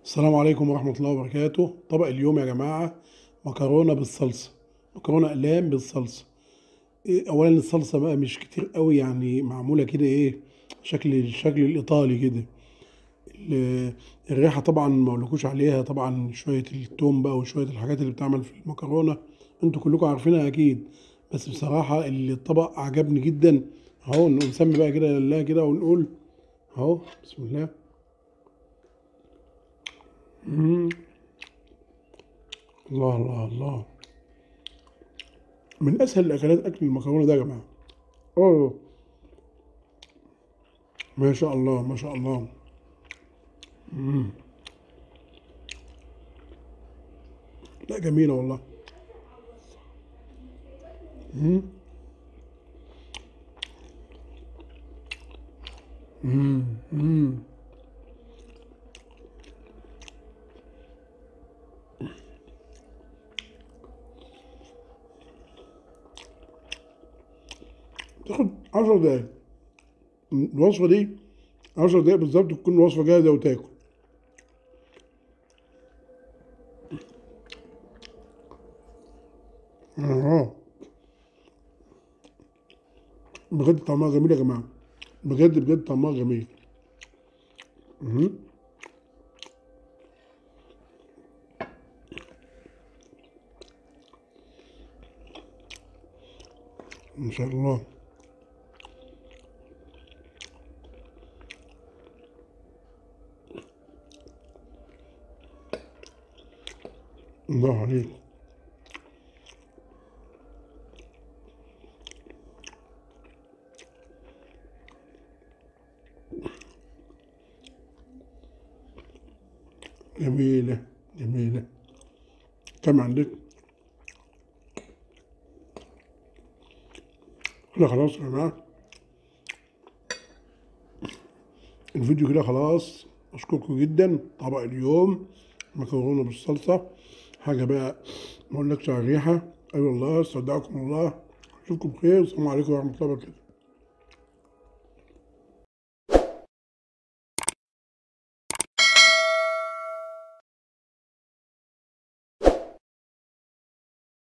السلام عليكم ورحمة الله وبركاته طبق اليوم يا جماعة مكرونة بالصلصة مكرونة أقلام بالصلصة إيه، أولا الصلصة بقى مش كتير قوي يعني معمولة كده إيه شكل الشكل الإيطالي كده ال- الريحة طبعا ما أقولكوش عليها طبعا شوية التوم بقى وشوية الحاجات اللي بتعمل في المكرونة انتوا كلكم عارفينها أكيد بس بصراحة الطبق عجبني جدا أهو نسمي بقى كده لله كده ونقول أهو بسم الله مم. الله الله الله من اسهل الاكلات اكل المكرونه ده يا جماعه اوه ما شاء الله ما شاء الله مم. لا جميله والله مم. مم. مم. تاخد 10 دقايق الوصفه دي 10 دقايق بالظبط تكون الوصفه جاهزه وتاكل اه بجد طعمها جميل يا جماعه بجد بجد طعمها جميل مهم. ما شاء الله الله عليك جميلة جميلة كم عندك؟ كده خلاص يا جماعة الفيديو كده خلاص أشكركم جدا طبق اليوم مكرونة بالصلصة حاجة بقى ما أقولكش على الريحة أي أيوة والله استودعكم الله أشوفكم بخير السلام عليكم ورحمة الله وبركاته